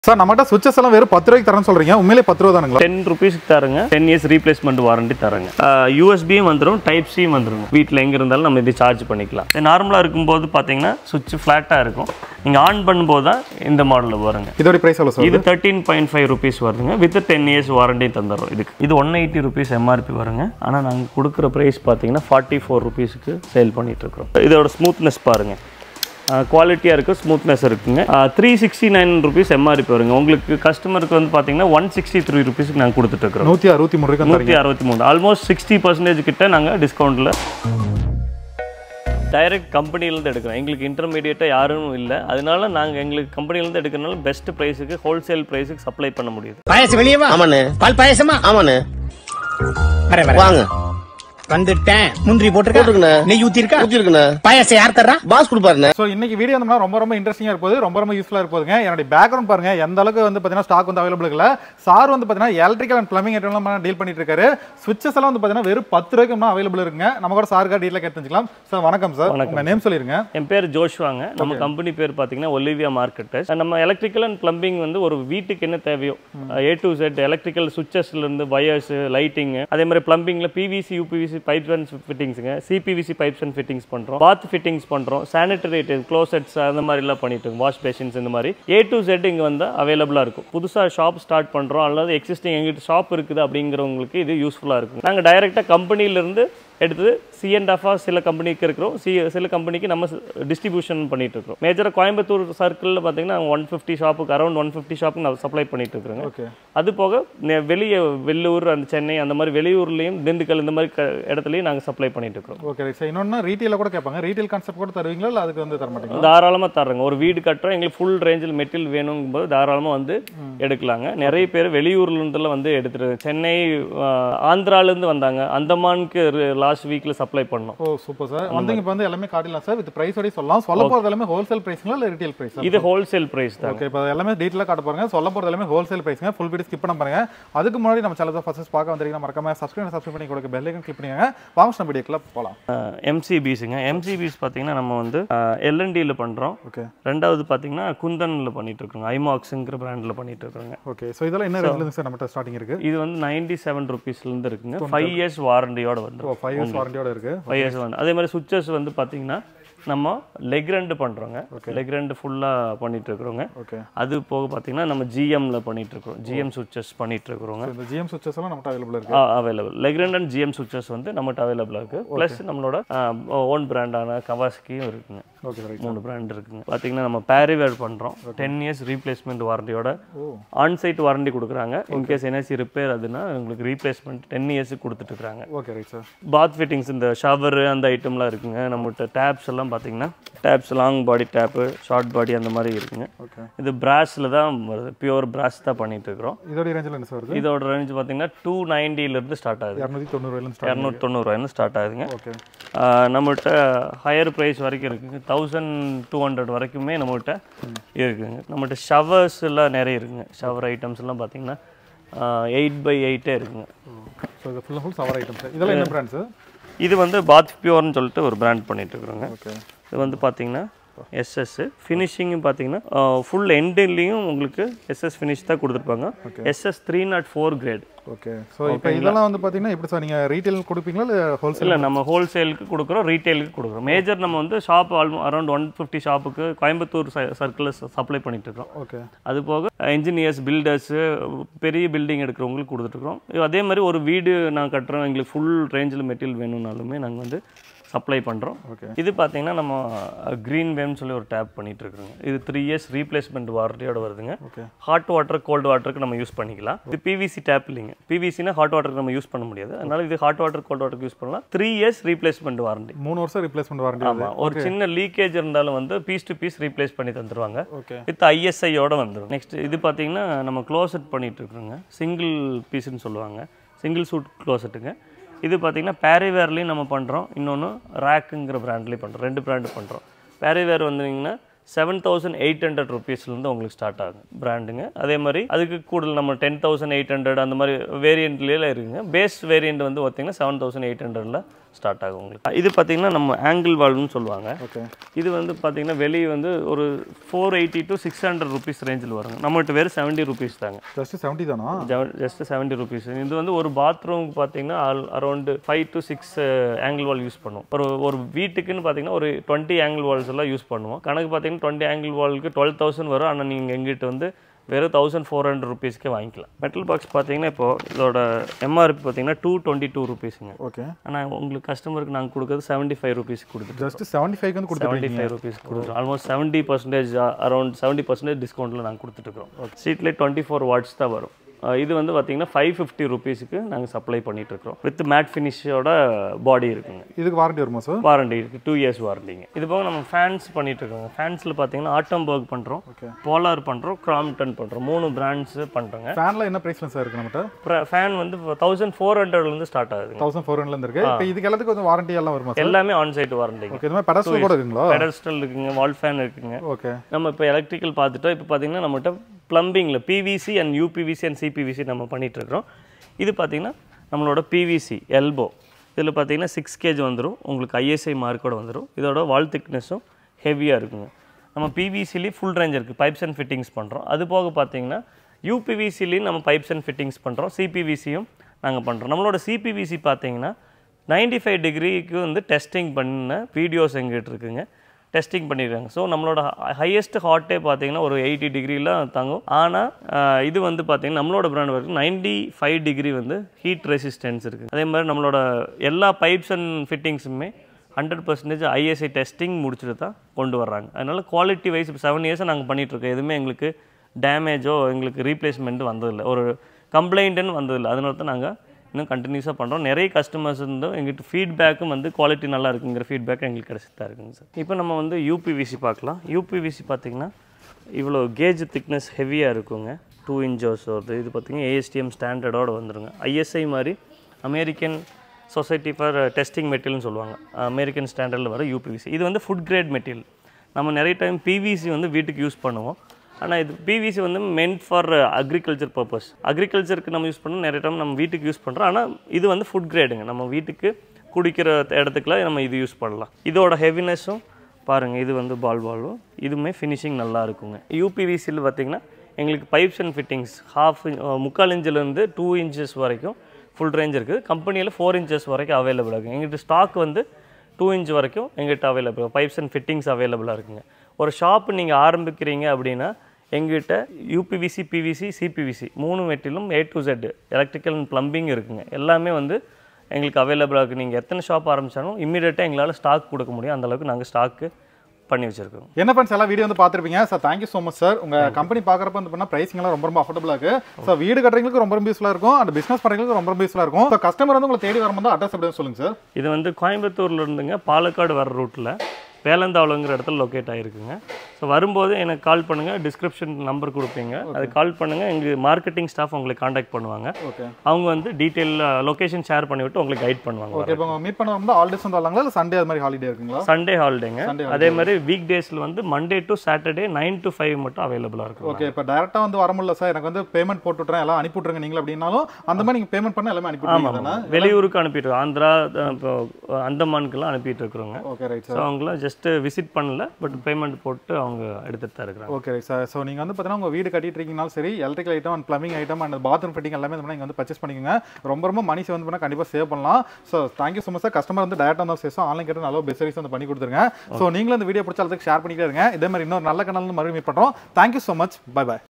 Sir நம்மகிட்ட switches எல்லாம் வெறும் பத்து ரூபாய்க்கு தரேன்னு சொல்றீங்க உண்மையிலே பத்து ரூபா தானுங்களா டென் ருபீஸ்க்கு தரங்க டென் இயர்ஸ் ரீப்ளேஸ்மெண்ட் வாரண்டி தரங்க யூஎஸ்பியும் வந்துடும் டைப் சியும் வந்துடும் வீட்டில் எங்கே இருந்தாலும் நம்ம இது சார்ஜ் பண்ணிக்கலாம் நார்மலாக இருக்கும்போது பார்த்தீங்கன்னா சுவிட்ச் ஃப்ளாட்டாக இருக்கும் நீங்கள் ஆன் பண்ணும்போது தான் இந்த மாடலில் வருங்க இதோட பிரைஸ் எவ்வளோ சார் இது தேர்ட்டீன் பாயிண்ட் ஃபைவ் ருபீஸ் வருதுங்க வித் டென் இயர்ஸ் வாரண்டி தந்துடுறோம் இதுக்கு இது ஒன் எயிட்டி ருபீஸ் எம்ஆர்பி வருங்க ஆனால் நாங்கள் கொடுக்குற ப்ரைஸ் பார்த்தீங்கன்னா ஃபார்ட்டி ஃபோர் ருபீஸுக்கு சேல் பண்ணிட்டு இருக்கிறோம் இதோட ஸ்மூத்னஸ் பாருங்க குவாலிட்டியாக இருக்குது ஸ்மூத்னஸ் இருக்குங்க three sixty nine rupees MRP வருங்க உங்களுக்கு கஸ்டமருக்கு வந்து பார்த்தீங்கன்னா ஒன் சிக்ஸ்டி த்ரீ ருபீஸ்க்கு நாங்கள் கொடுத்துட்ருக்குறோம் நூற்றி அறுபத்தி மூணு ரூபாய்க்கு நூற்றி அறுபத்தி மூணு ஆல்மோஸ்ட் சிக்ஸ்டி பர்சன்டேஜ் கிட்ட நாங்கள் டிஸ்கவுண்ட்டில் டைரக்ட் கம்பெனிலேருந்து எடுக்கிறோம் எங்களுக்கு இன்டர்மீடியட்டாக யாரும் இல்லை அதனால நாங்கள் எங்களுக்கு கம்பெனிலேருந்து எடுக்கிறனால பெஸ்ட் ப்ரைஸுக்கு ஹோல்சேல் ப்ரைஸுக்கு சப்ளை பண்ண முடியுது பாயசம் வெளியவா ஆமாண்ணே பால் பாயசமா ஆமாண்ணே வர வர வாங்க வந்துட்டேன் முந்திரி போட்டிருக்கா போட்டிருக்கண்ணே. நெய் ஊத்தி இருக்கா ஊத்தி இருக்குண்ணே பாயசம் யார் தர்றா பாஸ் கொடுப்பாருண்ணே ஸோ இன்னைக்கு வீடியோ வந்தோம்னா ரொம்ப ரொம்ப இன்ட்ரெஸ்டிங்காக இருப்போது ரொம்ப ரொம்ப யூஸ்ஃபுல்லாக இருப்போதுங்க என்னுடைய பேக்ரவுண்ட் பாருங்க எந்த அளவுக்கு வந்து பார்த்தீங்கன்னா ஸ்டாக் வந்து அவைலபிள் இல்லை சார் வந்து பார்த்தீங்கன்னா எலக்ட்ரிக்கல் அண்ட் பிளம்பிங் ஐட்டம்லாம் டீல் பண்ணிட்டு இருக்காரு சுவிச்சஸ் எல்லாம் வந்து பார்த்தீங்கன்னா வெறும் பத்து ரூபாய்க்கு அவைலபிள் இருக்குங்க நம்ம கூட சாருக்கா டீலில் கேட்டு தெரிஞ்சுக்கலாம் சார் வணக்கம் சார் வணக்கம். உங்க நேம் சொல்லிருங்க என் பேர் ஜோஷ்வாங்க நம்ம கம்பெனி பேர் பார்த்தீங்கன்னா ஒலிவியா மார்க்கெட்டர்ஸ் நம்ம எலக்ட்ரிக்கல் அண்ட் பிளம்பிங் வந்து ஒரு வீட்டுக்கு என்ன தேவையோ ஏ டு செட் எலக்ட்ரிக்கல் சுவிச்சஸ்லேருந்து வயர்ஸ் லைட்டிங் அதே மாதிரி பிளம்பிங்கில் பிவிசி யூபிவிசி பைப்ஸ் அண்ட் ஃபிட்டிங்ஸுங்க சிபிவிசி பைப்ஸ் அண்ட் ஃபிட்டிங்ஸ் பண்ணுறோம் பாத் ஃபிட்டிங்ஸ் பண்ணுறோம் சானிட்டரி க்ளோசெட்ஸ் அந்த மாதிரிலாம் பண்ணிட்டு இருக்கோம் வாஷ் பேஷன்ஸ் இந்த மாதிரி ஏ டு செட் இங்கே வந்து அவைலபிளாக இருக்கும் புதுசாக ஷாப் ஸ்டார்ட் பண்ணுறோம் அல்லது எக்ஸிஸ்டிங் எங்கிட்ட ஷாப் இருக்குது அப்படிங்கிறவங்களுக்கு இது யூஸ்ஃபுல்லாக இருக்கும் நாங்கள் டைரெக்டாக கம்பெனிலேருந்து எடுத்து சி அண்ட் ஆஃபாக சில கம்பெனிக்கு இருக்கிறோம் சி சில கம்பெனிக்கு நம்ம டிஸ்ட்ரிபியூஷன் பண்ணிட்டு இருக்கிறோம் மேஜராக கோயம்புத்தூர் சர்க்கிளில் பார்த்தீங்கன்னா ஒன் ஃபிஃப்டி ஷாப்புக்கு அரௌண்ட் ஒன் ஃபிஃப்டி ஷாப்புக்கு நான் சப்ளை பண்ணிட்டு இருக்கிறோங்க ஓகே அது போக நெ- வெளியே வெள்ளூர் அந்த சென்னை அந்த மாதிரி வெளியூர்லேயும் திண்டுக்கல் இந்த மாதிரி க இடத்துலையும் நாங்கள் சப்ளை பண்ணிட்டு இருக்கிறோம் ஓகே சார் இன்னொன்று ரீட்டெயிலில் கூட கேட்பாங்க ரீட்டெயில் கான்செப்ட் கூட தருவீங்களா இல்லை அதுக்கு வந்து தர மாட்டீங்களா தாராளமாக தர்றோங்க ஒரு வீடு கட்டுறோம் எங்களுக்கு ஃபுல் ரேஞ்சில் மெட்டீரியல் வேணுங்கும்போது தாராளமாக வந்து எடுக்கலாங்க நிறைய பேர் வெளியூர்ல இருந்தெல்லாம் வந்து எடுத்துட்டு சென்னை ஆஹ், ஆந்திராலேருந்து வந்தாங்க அந்தமானுக்கு லாஸ்ட் வீக்கில் சப்ளை பண்ணோம் ஓ சூப்பர் சார் வந்து இப்போ வந்து எல்லாமே காட்டிடலாம் சார் வித் ப்ரைஸ் வரையும் சொல்லலாம் சொல்ல போகிறது எல்லாமே ஹோல்சேல் ப்ரைஸுங்களா இல்லை ரீட்டெயில் ப்ரைஸ் இது ஹோல்சேல் ப்ரைஸ் தான் ஓகே இப்போ எல்லாமே டீட்டெயிலாக காட்ட போறாங்க சொல்ல போகிறது எல்லாமே ஹோல்சேல் ப்ரைஸுங்க ஃபுல் வீடியோ ஸ்கிப் பண்ண பாருங்க அதுக்கு முன்னாடி நம்ம சேனல் ஃபர்ஸ்ட் பார்க்க வந்திருக்கீங்கன்னா மறக்காம சப்ஸ்கிரைப் சப்ஸ்கிரைப் பண்ணி கொடுக்க பெல் ஐக்கன் கிளிக் பண்ணிங்க வாங்க நம்ம வீடியோக்குள்ள போகலாம் எம்சிபிஸுங்க எம்சிபிஸ் பார்த்தீங்கன்னா நம்ம வந்து எல்என்டியில் பண்ணுறோம் ஓகே ரெண்டாவது பார்த்தீங்கன்னா குந்தனில் பண்ணிட்டு இருக்கோங்க ஐமாக்ஸுங்கிற பிராண்டில் பண்ணிட்டு இருக்கோங்க ஓகே ஸோ இதெல்லாம் என்ன ரேட்லேருந்து சார் நம்மகிட்ட ஸ்டார்டிங் இருக்கு இது வந்து நைன்டி செவன் ருபீஸ்லேருந்து இருக்குங்க ஃபைவ் இயர்ஸ் வாரண்டியோட ஓ வந்துடும் ஃபைவ் இயர்ஸ் வாரண்டியோட இருக்கு ஃபைவ் இயர்ஸ் வந்து அதே மாதிரி சுவிச்சஸ் வந்து பார்த்தீங்கன்னா நம்ம லெக் ரெண்டு பண்ணுறோங்க லெக் ரெண்டு ஃபுல்லாக பண்ணிட்டு இருக்கிறோங்க ஓகே அது போக பார்த்தீங்கன்னா நம்ம ஜிஎம்ல பண்ணிட்டு இருக்கிறோம் ஜிஎம் சுவிச்சஸ் பண்ணிட்டு இருக்கிறோங்க இந்த ஜிஎம் சுவிச்சஸ் எல்லாம் நம்மகிட்ட அவைலபிள் இருக்கு available Legrand and GM switches வந்து நம்மகிட்ட அவைலபிளாக இருக்குது ப்ளஸ் நம்மளோட ஓன் பிராண்டான கவாஸ்கியும் இருக்குங்க ஓகே ரைட் மூணு பிராண்ட் இருக்குங்க பார்த்தீங்கன்னா நம்ம பேரிவேர் பண்ணுறோம் டென் இயர்ஸ் ரீப்ளேஸ்மெண்ட் வாரண்டியோட ஆன்சைட் வாரண்டி கொடுக்குறாங்க இன்கேஸ் என்எஸ்சி ரிப்பேர் அதுன்னா உங்களுக்கு ரீப்ளேஸ்மெண்ட் டென் இயர்ஸ்க்கு கொடுத்துட்டு இருக்காங்க okay right sir bath fittings இந்த ஷவர் அந்த ஐட்டம்லாம் இருக்குங்க நம்மகிட்ட டேப்ஸ் எல்லாம் பார்த்தீங்கன்னா taps long body tap short body அந்த மாதிரி இருக்குங்க ஓகே இது பிராஸில் தான் வருது பியூர் பிராஸ் தான் பண்ணிட்டு இருக்கிறோம் இதோட ரேஞ்சில் என்ன சார் வருது இதோட ரேஞ்ச் பார்த்தீங்கன்னா டூ நைன்டிலேருந்து ஸ்டார்ட் ஆகுது இரநூத்தி தொண்ணூறுவாயிலேருந்து ஸ்டார்ட் இரநூத்தி தொண்ணூறுவாயிருந்து ஸ்டார்ட் ஆகுதுங்க ஓகே ஆஹ் நம்மகிட்ட ஹையர் ப்ரைஸ் வரைக்கும் இருக்குங்க தௌசண்ட் டூ ஹண்ட்ரட் வரைக்குமே நம்மகிட்ட இருக்குங்க நம்மகிட்ட ஷவர்ஸ் எல்லாம் நிறைய இருக்குங்க ஷவர் ஐட்டம்ஸ் எல்லாம் பார்த்தீங்கன்னா எயிட் பை எயிட்டே இருக்குங்க ஸோ இது full full shower item sir இதெல்லாம் என்ன பிராண்ட் சார் இது வந்து பாத் பியூர்னு சொல்லிட்டு ஒரு பிராண்ட் பண்ணிட்டு இருக்கிறோங்க ஓகே இது வந்து பார்த்தீங்கன்னா எஸ்எஸ் ஃபினிஷிங்கும் பார்த்தீங்கன்னா ஃபுல் எண்டுலேயும் உங்களுக்கு எஸ்எஸ் ஃபினிஷ் தான் கொடுத்துருப்பாங்க SS three nought four grade okay so இப்போ இதெல்லாம் வந்து பார்த்தீங்கன்னா எப்படி சார் நீங்கள் ரீட்டெயில் கொடுப்பீங்களா இல்லை ஹோல்சேல் இல்லை நம்ம ஹோல்சேலுக்கு கொடுக்குறோம் ரீட்டைலுக்கு கொடுக்குறோம் மேஜர் நம்ம வந்து shop almost around one fifty ஷாப்புக்கு கோயம்புத்தூர் சர்க்கிளில் சப்ளை பண்ணிட்டு இருக்கோம் ஓகே அது போக இன்ஜினியர்ஸ் பில்டர்ஸு பெரிய பில்டிங் எடுக்கிறவங்களுக்கு கொடுத்துட்ருக்கோம் அதே மாதிரி ஒரு வீடு நான் கட்டுறோம் எங்களுக்கு ஃபுல் ரேஞ்சில் மெட்டீரியல் வேணும்னாலுமே நாங்கள் வந்து சப்ளை பண்ணுறோம் ஓகே இது பார்த்தீங்கன்னா நம்ம க்ரீன் வேவ்னு சொல்லி ஒரு டேப் பண்ணிட்டு இருக்கிறோங்க இது த்ரீ இயர்ஸ் ரீப்ளேஸ்மெண்ட் வாரண்டியோட வருதுங்க ஓகே ஹாட் வாட்டர் கோல்டு வாட்டருக்கு நம்ம யூஸ் பண்ணிக்கலாம் இது பிவிசி டேப் இல்லைங்க பிவிசினா ஹாட் வாட்டருக்கு நம்ம யூஸ் பண்ண முடியாது அதனால இது ஹாட் வாட்டர் கோல்டு வாட்டருக்கு யூஸ் பண்ணலாம் த்ரீ இயர்ஸ் ரீப்ளேஸ்மெண்ட் வாரண்டி மூணு வருஷம் ரிப்ளேஸ்மெண்ட் வாரண்டி ஆமா ஒரு சின்ன லீக்கேஜ் இருந்தாலும் வந்து பீஸ் டு பீஸ் ரீப்ளேஸ் பண்ணி தந்துருவாங்க ஓகே வித் ஐஎஸ்ஐயோட வந்துடும் நெக்ஸ்ட் இது பார்த்தீங்கன்னா நம்ம க்ளோசெட் பண்ணிட்டு இருக்கிறோங்க சிங்கிள் பீஸ்னு சொல்லுவாங்க சிங்கிள் சூட் க்ளோசெட்டுங்க இது பார்த்தீங்கன்னா பேரிவேர்லேயும் நம்ம பண்ணுறோம் இன்னொன்று ரேக்குங்கிற பிராண்ட்லேயும் பண்ணுறோம் ரெண்டு பிராண்டு பண்ணுறோம் பேரிவேர் வந்தீங்கன்னா செவன் தௌசண்ட் எயிட் ஹண்ட்ரட் ருபீஸ்லேருந்து உங்களுக்கு ஸ்டார்ட் ஆகும் பிராண்டுங்க அதே மாதிரி அதுக்கு கூடுதல் நம்ம டென் தௌசண்ட் எயிட் ஹண்ட்ரட் அந்த மாதிரி வேரியண்ட்லேயே இருக்குங்க பேஸ் வேரியண்ட் வந்து பார்த்தீங்கன்னா செவன் தௌசண்ட் எயிட் ஹண்ட்ரடில் ஸ்டார்ட் ஆகும் உங்களுக்கு இது பார்த்தீங்கன்னா நம்ம ஆங்கிள் வால்வ்னு சொல்லுவாங்க ஓகே இது வந்து பார்த்தீங்கன்னா வெளியே வந்து ஒரு four eighty to six hundred rupees ரேஞ்சில் வருங்க நம்மகிட்ட வெறும் செவன்ட்டி ருபீஸ் தாங்க ஜஸ்ட் செவன்ட்டி தானா ஜஸ்ட் செவன்ட்டி ருபீஸ் இது வந்து ஒரு பாத்ரூம் பார்த்தீங்கன்னா around five to six angle wall use பண்ணுவோம் ஒரு ஒரு வீட்டுக்குன்னு பார்த்தீங்கன்னா ஒரு டுவெண்ட்டி ஆங்கிள் வால்ஸ் எல்லாம் யூஸ் பண்ணுவோம் கணக்கு பார்த்தீங்கன்னா டுவெண்ட்டி ஆங்கிள் வாலுக்கு டுவெல் தௌசண்ட் வரும் ஆனால் நீங்கள் எங்கிட்ட வந்து வெறும் தௌசண்ட் ஃபோர் ஹண்ட்ரட் ருபீஸ்க்கே வாங்கிக்கலாம் மெட்டல் பாக்ஸ் பார்த்தீங்கன்னா இப்போ இதோட எம்ஆர்பி பார்த்தீங்கன்னா டூ டுவெண்ட்டி டூ ருபீஸுங்க ஓகே ஆனால் உங்களுக்கு கஸ்டமருக்கு நாங்கள் கொடுக்குறது செவன்ட்டி ஃபைவ் ருபீஸ் கொடுத்துட்டு ஜஸ்ட் செவன்ட்டி ஃபைவ் வந்து செவன்ட்டி கொடுத்துருக்கீங்க ஃபைவ் ருபீஸ் கொடுத்துருவோம் almost seventy percentage around seventy percentage டிஸ்கவுண்ட்டில் நாங்கள் கொடுத்துட்ருக்கோம் சீட்லேயே டுவெண்ட்டி ஃபோர் வாட்ஸ் தான் வரும் அஹ் இது வந்து பார்த்தீங்கன்னா ஃபைவ் ஃபிஃப்டி ருபீஸுக்கு நாங்கள் சப்ளை பண்ணிட்டு இருக்கோம் வித் மேட் ஃபினிஷோட பாடி இருக்குங்க இதுக்கு வாரண்டி வருமா சார் வாரண்டி இருக்குது டூ இயர்ஸ் வாரண்டிங்க இது போக நம்ம ஃபேன்ஸ் பண்ணிட்டு இருக்கோங்க ஃபேன்ஸில் பார்த்தீங்கன்னா ஆட்டம்பர்க் பண்ணுறோம் Okay. போலார் பண்ணுறோம் கிராம்டன் பண்ணுறோம் மூணு பிராண்ட்ஸ் பண்ணுறோங்க ஃபேன்ல என்ன பிரைஸ்ல சார் இருக்கு நம்மகிட்ட ஃபேன் வந்து தௌசண்ட் ஃபோர் ஹண்ட்ரட்லேருந்து ஸ்டார்ட் ஆகுதுங்க தௌசண்ட் ஃபோர் ஹண்ட்ரட்ல இருக்கு இப்போ இதுக்கு எல்லாத்துக்கும் கொஞ்சம் வாரண்டி எல்லாம் வருமா சார் எல்லாமே ஆன் சைட் வாரண்டிங்க ஓகே இது மாதிரி பெடஸ்டல் கூட இருக்குங்களா பெடஸ்டல் இருக்குங்க வால் ஃபேன் இருக்குங்க ஓகே நம்ம இப்போ எலக்ட்ரிக்கல் பார்த்துட்டோம் இப்போ பார்த்தீங்கன்னா நம்மகிட்ட ப்ளம்பிங்கில் PVC and UPVC and CPVC நம்ம பண்ணிட்டு இருக்கிறோம் இது பார்த்தீங்கன்னா நம்மளோட பிவிசி எல்போ இதில் பார்த்தீங்கன்னா சிக்ஸ் கேஜ் வந்துடும் உங்களுக்கு ஐஎஸ்ஐ மார்க்கோட வந்துடும் இதோட வால் திக்னஸும் ஹெவியாக இருக்குங்க நம்ம பிவிசிலேயே ஃபுல் ரேஞ்ச் இருக்குது பைப்ஸ் அண்ட் ஃபிட்டிங்ஸ் பண்ணுறோம் அது போக பார்த்தீங்கன்னா யூபிவிசிலையும் நம்ம பைப்ஸ் அண்ட் ஃபிட்டிங்ஸ் பண்ணுறோம் சிபிவிசியும் நாங்கள் பண்ணுறோம் நம்மளோட சிபிவிசி பார்த்தீங்கன்னா 95 ஃபைவ் டிகிரிக்கு வந்து டெஸ்டிங் பண்ண வீடியோஸ் எங்கிட்ட இருக்குங்க டெஸ்டிங் பண்ணியிருக்காங்க ஸோ நம்மளோட ஹையஸ்ட் ஹாட்டே பார்த்தீங்கன்னா ஒரு எயிட்டி டிகிரிலாம் தாங்கும் ஆனால் இது வந்து பார்த்தீங்கன்னா நம்மளோட பிராண்ட் வரைக்கும் நைன்டி ஃபைவ் டிகிரி வந்து ஹீட் ரெசிஸ்டன்ஸ் இருக்குது அதே மாதிரி நம்மளோட எல்லா பைப்ஸ் அண்ட் ஃபிட்டிங்ஸுமே ஹண்ட்ரட் பர்சன்டேஜ் ஐஎஸ்ஐ டெஸ்டிங் முடிச்சுட்டு தான் கொண்டு வர்றாங்க அதனால் குவாலிட்டி வைஸ் இப்போ செவன் இயர்ஸாக நாங்கள் பண்ணிகிட்ருக்கோம் எதுவுமே எங்களுக்கு டேமேஜோ எங்களுக்கு ரீப்ளேஸ்மெண்ட் வந்ததில்லை ஒரு கம்ப்ளைண்ட்டுன்னு வந்ததில்லை அதனால தான் நாங்கள் இன்னும் கண்டினியூஸாக பண்ணுறோம் நிறைய கஸ்டமர்ஸ் இருந்தும் எங்கிட்ட ஃபீட்பேக்கும் வந்து குவாலிட்டி நல்லா இருக்குங்கிற ஃபீட்பேக் எங்களுக்கு கிடைச்சிட்டு தான் இருக்குங்க சார் இப்போ நம்ம வந்து யூபிவிசி பார்க்கலாம் யூபிவிசி பார்த்தீங்கன்னா இவ்வளோ கேஜ் திக்னஸ் ஹெவியாக இருக்குங்க டூ இன்ச்சஸ் வருது இது பார்த்தீங்கன்னா ஏஎஸ்டிஎம் ஸ்டாண்டர்டோட வந்துருங்க ஐஎஸ்ஐ மாதிரி அமெரிக்கன் சொசைட்டி ஃபார் டெஸ்டிங் மெட்டீரியல்னு சொல்லுவாங்க அமெரிக்கன் ஸ்டாண்டர்டில் வர யூபிவிசி இது வந்து ஃபுட் கிரேட் மெட்டீரியல் நம்ம நிறைய டைம் பிவிசி வந்து வீட்டுக்கு யூஸ் பண்ணுவோம் ஆனால் இது பிவிசி வந்து மென்ட் ஃபார் அக்ரிகல்ச்சர் பர்பஸ் அக்ரிகல்ச்சருக்கு நம்ம யூஸ் பண்ணோம் நிறைய டைம் நம்ம வீட்டுக்கு யூஸ் பண்ணுறோம் ஆனால் இது வந்து ஃபுட் கிரேடுங்க நம்ம வீட்டுக்கு குடிக்கிற இடத்துக்குலாம் நம்ம இது யூஸ் பண்ணலாம் இதோட ஹெவினஸும் பாருங்கள் இது வந்து பால் பாலும் இதுவுமே ஃபினிஷிங் நல்லா இருக்குங்க யூபிவிசியில் பார்த்தீங்கன்னா எங்களுக்கு பைப்ஸ் அண்ட் ஃபிட்டிங்ஸ் ஹாஃப் முக்கால் இன்ச்சிலேருந்து டூ இன்ச்சஸ் வரைக்கும் ஃபுல் ரேஞ்ச் இருக்குது கம்பெனியில் ஃபோர் இன்ச்சஸ் வரைக்கும் அவைலபிள் இருக்குது எங்கிட்ட ஸ்டாக் வந்து டூ இன்ச் வரைக்கும் எங்கிட்ட அவைலபிள் பைப்ஸ் அண்ட் ஃபிட்டிங்ஸ் அவைலபிளாக இருக்குங்க ஒரு ஷாப் நீங்கள் ஆரம்பிக்கிறீங்க அப்படின்னா எங்கிட்ட யூபிவிசி பிவிசி சிபிவிசி மூணு மெட்டீரியலும் A to Z electrical and plumbing இருக்குங்க எல்லாமே வந்து எங்களுக்கு அவைலபிளாக இருக்குது நீங்கள் எத்தனை ஷாப் ஆரம்பித்தாலும் இம்மீடியட்டாக எங்களால் ஸ்டாக் கொடுக்க முடியும் அந்த அளவுக்கு நாங்கள் ஸ்டாக்கு பண்ணி வச்சுருக்கோம் என்ன ஃப்ரெண்ட்ஸ் எல்லாம் வீடியோ வந்து பார்த்துருப்பீங்க sir thank you so much sir உங்க கம்பெனி பார்க்குறப்ப வந்து பண்ணால் ப்ரைஸிங்லாம் ரொம்ப ரொம்ப அஃபோர்டபுளாக இருக்கு ஸோ வீடு கட்டுறவங்களுக்கு ரொம்ப ரொம்ப யூஸ்ஃபுல்லாக இருக்கும் அந்த பிஸ்னஸ் பண்ணுறவங்களுக்கு ரொம்ப ரொம்ப யூஸ்ஃபுல்லாக இருக்கும் ஸோ கஸ்டமர் வந்து உங்களை தேடி வரும்போது அட்ரஸ் எப்படி சொல்லுங்க சார் இது வந்து கோயம்புத்தூர்ல இருந்துங்க பாலக்காடு வர ரூட்டில் வேலந்தாவளங்கிற இடத்துல லொக்கேட் ஆகிருக்குங்க ஸோ வரும்போது எனக்கு கால் பண்ணுங்கள் டிஸ்கிரிப்ஷன் நம்பர் கொடுப்பீங்க அது கால் பண்ணுங்கள் எங்கள் மார்க்கெட்டிங் ஸ்டாஃப் உங்களை காண்டாக்ட் பண்ணுவாங்க ஓகே அவங்க வந்து டீட்டெயில் லொகேஷன் ஷேர் பண்ணிவிட்டு உங்களுக்கு கைட் பண்ணுவாங்க ஓகே இப்போ மீட் பண்ண வரும்போது ஆல் டேஸ் வந்து வரலாங்களா இல்லை சண்டே அது மாதிரி ஹாலிடே இருக்குங்களா சண்டே ஹாலிடேங்க Sunday அதே மாதிரி வீக் டேஸில் வந்து Monday to Saturday nine to five மட்டும் அவைலபிளாக இருக்கும் ஓகே இப்போ டேரெக்டாக வந்து வர முடியல சார் எனக்கு வந்து பேமெண்ட் போட்டு விட்றேன் எல்லாம் அனுப்பி விட்ருங்க நீங்களும் அப்படின்னாலும் அந்த மாதிரி நீங்கள் பேமெண்ட் பண்ண எல்லாமே அனுப்பி விட்ருங்க தானே வெளியூருக்கு அனுப்பிட்டு ஆந்திரா அஹ், இப்போ அந்தமானுக்கெல்லாம் அனுப்பிட்டு இருக்கிறோங்க ஓகே ரைட் ஸோ சார் அவங்களாம் ஜஸ்ட் விசிட் பண்ணல பட் பேமெண்ட் போட்டு அவங்க எடுத்துட்டு தான் இருக்கிறாங்க ஓகே ரைட் சார் ஸோ நீங்கள் வந்து பார்த்தீங்கன்னா உங்கள் வீடு கட்டிட்டு இருக்கீங்கனாலும் சரி electrical item and plumbing item and bathroom fitting எல்லாமே வந்து நீங்கள் வந்து பர்ச்சேஸ் பண்ணிக்கோங்க ரொம்ப ரொம்ப மணி சேவ் பண்ணால் கண்டிப்பாக சேவ் பண்ணலாம் so thank you so much sir customer வந்து டேரக்டாக வந்து சேஸும் ஆன்லைன் கேட்டு நல்ல பெஸ்ட் சர்வீஸ் வந்து பண்ணி கொடுத்துருங்க ஸோ நீங்களும் இந்த வீடியோ பிடிச்ச அளவுக்கு ஷேர் பண்ணிக்கிட்டே இருங்க இதே மாதிரி இன்னொரு நல்ல கனல் மறுபடியும் மீட் பண்ணுறோம் thank you so much bye by